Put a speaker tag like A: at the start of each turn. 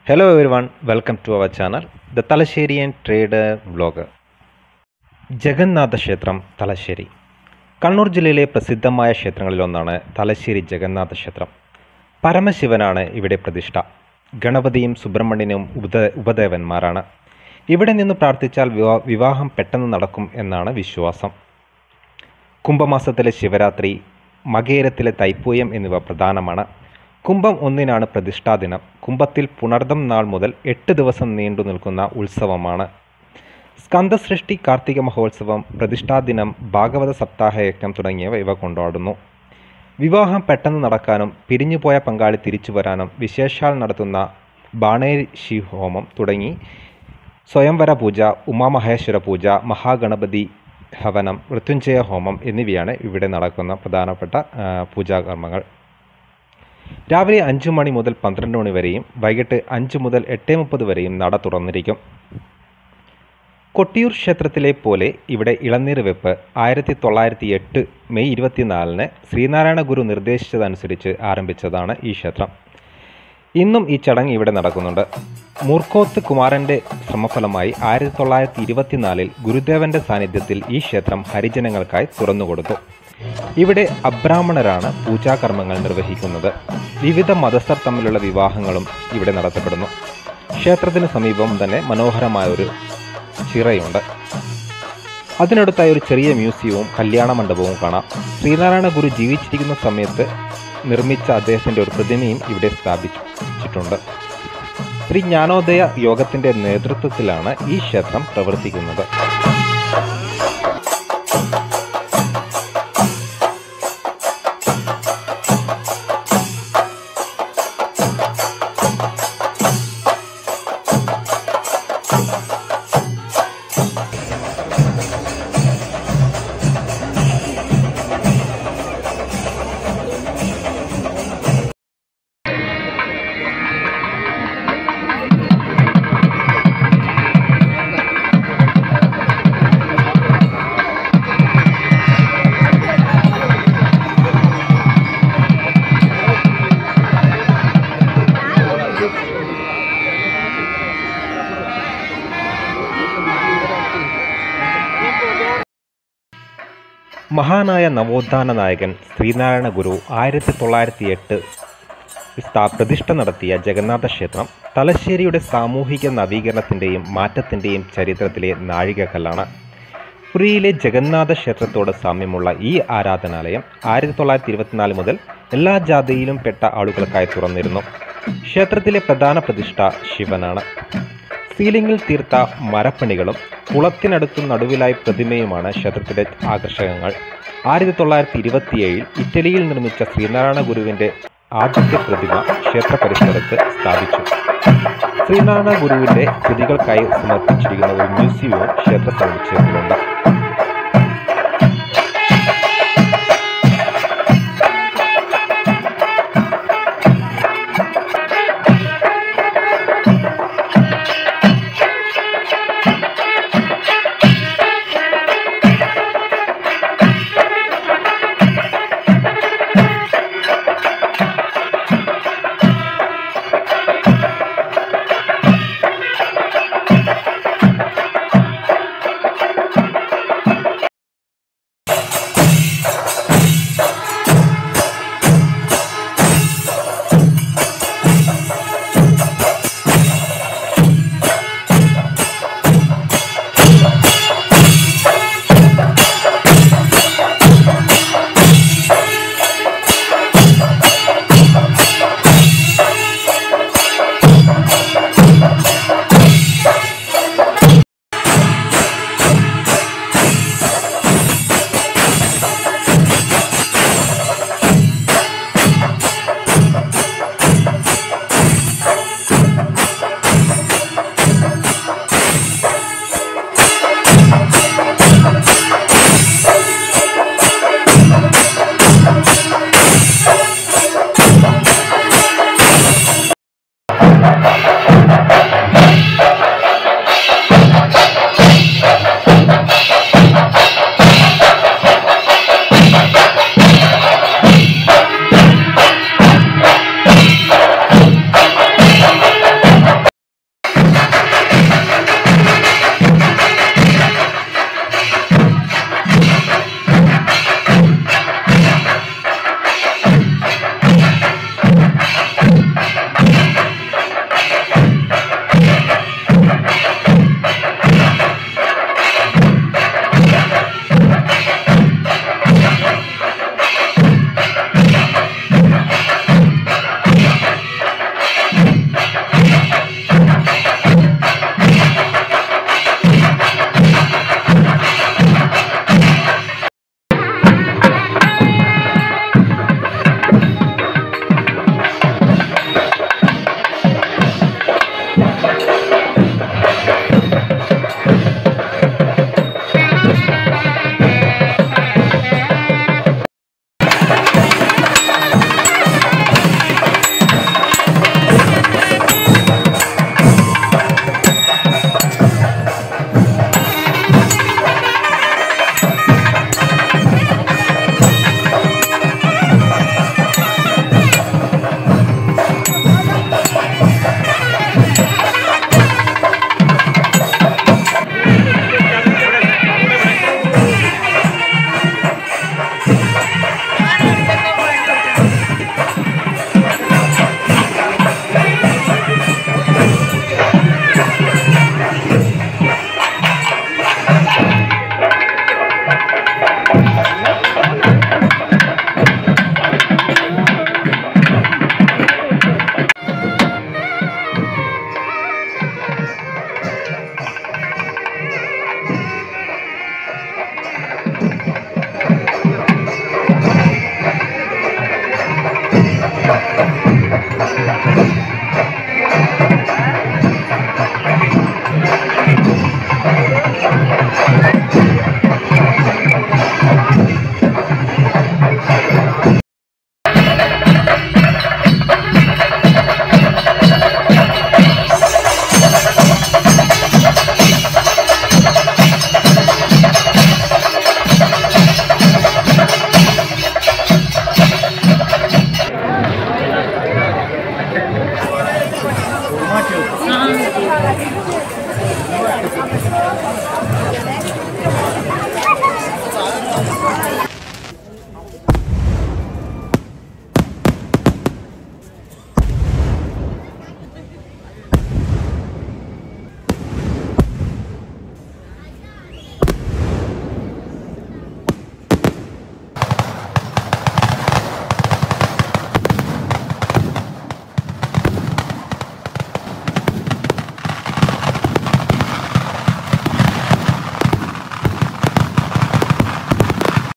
A: Hello everyone, welcome to our channel, The Talaserian Trader Vlogger. Jagannath ക്ഷേത്രം തലശ്ശേരി കണ്ണൂർ ജില്ലയിലെ പ്രസിദ്ധമായ ക്ഷേത്രങ്ങളിലൊന്നാണ് തലശ്ശേരി ജഗന്നാഥ ക്ഷേത്രം പരമശിവനാണ് ഇവിടെ പ്രതിഷ്ഠ ഗണപതിയും സുബ്രഹ്മണ്യനും ഉപദ ഉപദേവന്മാരാണ് ഇവിടെ നിന്ന് പ്രാർത്ഥിച്ചാൽ വിവാ വിവാഹം പെട്ടെന്ന് നടക്കും എന്നാണ് വിശ്വാസം കുംഭമാസത്തിലെ ശിവരാത്രി മകേരത്തിലെ തൈപ്പൂയം എന്നിവ പ്രധാനമാണ് കുംഭം ഒന്നിനാണ് പ്രതിഷ്ഠാദിനം കുംഭത്തിൽ പുണർദം നാൾ മുതൽ എട്ട് ദിവസം നീണ്ടു നിൽക്കുന്ന ഉത്സവമാണ് സ്കന്ദസൃഷ്ടി കാർത്തിക മഹോത്സവം പ്രതിഷ്ഠാദിനം ഭാഗവത സപ്താഹയജ്ഞം തുടങ്ങിയവ ഇവ കൊണ്ടാടുന്നു വിവാഹം പെട്ടെന്ന് നടക്കാനും പിരിഞ്ഞുപോയ പങ്കാളി തിരിച്ചു വരാനും വിശേഷാൽ നടത്തുന്ന ബാണേശി ഹോമം തുടങ്ങി സ്വയംവര പൂജ ഉമാമഹേശ്വര പൂജ മഹാഗണപതി ഹവനം മൃത്യുഞ്ജയ ഹോമം എന്നിവയാണ് ഇവിടെ നടക്കുന്ന പ്രധാനപ്പെട്ട ആ, പൂജാകർമ്മങ്ങൾ രാവിലെ അഞ്ച് മണി മുതൽ പന്ത്രണ്ട് മണി വരെയും വൈകിട്ട് അഞ്ച് മുതൽ എട്ട് മുപ്പത് വരെയും നട തുറന്നിരിക്കും കൊട്ടിയൂർ ക്ഷേത്രത്തിലെ പോലെ ഇവിടെ ഇളനീർ വെപ്പ് ആയിരത്തി തൊള്ളായിരത്തി എട്ട് മെയ് ഇരുപത്തിനാലിന് ശ്രീനാരായണ ഗുരു നിർദ്ദേശിച്ചതനുസരിച്ച് ആരംഭിച്ചതാണ് ഈ ക്ഷേത്രം ഇന്നും ഈ ചടങ്ങ് ഇവിടെ നടക്കുന്നുണ്ട് മൂർക്കോത്ത് കുമാരൻ്റെ ശ്രമഫലമായി ആയിരത്തി തൊള്ളായിരത്തി ഇരുപത്തിനാലിൽ ഗുരുദേവന്റെ സാന്നിധ്യത്തിൽ ഈ ക്ഷേത്രം ഹരിജനങ്ങൾക്കായി തുറന്നുകൊടുത്തു ഇവിടെ അബ്രാഹ്മണരാണ് പൂജാകർമ്മങ്ങൾ നിർവഹിക്കുന്നത് വിവിധ മതസ്ഥർ തമ്മിലുള്ള വിവാഹങ്ങളും ഇവിടെ നടത്തപ്പെടുന്നു ക്ഷേത്രത്തിന് സമീപം തന്നെ മനോഹരമായ ഒരു ചിറയുണ്ട് അതിനടുത്തായി ഒരു ചെറിയ മ്യൂസിയവും കല്യാണ മണ്ഡപവും കാണാം ശ്രീനാരായണ ഗുരു ജീവിച്ചിരിക്കുന്ന സമയത്ത് നിർമ്മിച്ച അദ്ദേഹത്തിൻ്റെ ഒരു പ്രതിമയും ഇവിടെ സ്ഥാപിച്ചിട്ടുണ്ട് ശ്രീ ജ്ഞാനോദയ യോഗത്തിൻ്റെ നേതൃത്വത്തിലാണ് ഈ ക്ഷേത്രം പ്രവർത്തിക്കുന്നത് മഹാനായ നവോത്ഥാന നായകൻ ശ്രീനാരായണ ഗുരു ആയിരത്തി തൊള്ളായിരത്തി എട്ട് സ്ഥാ പ്രതിഷ്ഠ നടത്തിയ ജഗന്നാഥ ക്ഷേത്രം തലശ്ശേരിയുടെ സാമൂഹിക നവീകരണത്തിൻ്റെയും മാറ്റത്തിൻ്റെയും ചരിത്രത്തിലെ നാഴികക്കല്ലാണ് പുരിയിലെ ജഗന്നാഥ ക്ഷേത്രത്തോട് സാമ്യമുള്ള ഈ ആരാധനാലയം ആയിരത്തി തൊള്ളായിരത്തി ഇരുപത്തിനാല് മുതൽ എല്ലാ ജാതിയിലും പെട്ട ആളുകൾക്കായി തുറന്നിരുന്നു ക്ഷേത്രത്തിലെ പ്രധാന പ്രതിഷ്ഠ ശിവനാണ് സീലിംഗിൽ തീർത്ത മരപ്പണികളും കുളത്തിനടുത്തു നടുവിലായി പ്രതിമയുമാണ് ക്ഷേത്രത്തിലെ ആകർഷകങ്ങൾ ആയിരത്തി തൊള്ളായിരത്തി ഇരുപത്തിയേഴിൽ ഇറ്റലിയിൽ നിർമ്മിച്ച ശ്രീനാരായണ ഗുരുവിൻ്റെ ആദ്യത്തെ പ്രതിമ ക്ഷേത്ര പരിസരത്ത് സ്ഥാപിച്ചു ശ്രീനാരായണ ഗുരുവിൻ്റെ കൃതികൾക്കായി സമർപ്പിച്ചിരിക്കുന്ന ഒരു മ്യൂസിയവും ക്ഷേത്ര സമുച്ചയത്തിലുണ്ട്
B: മാറ്റി വെക്കും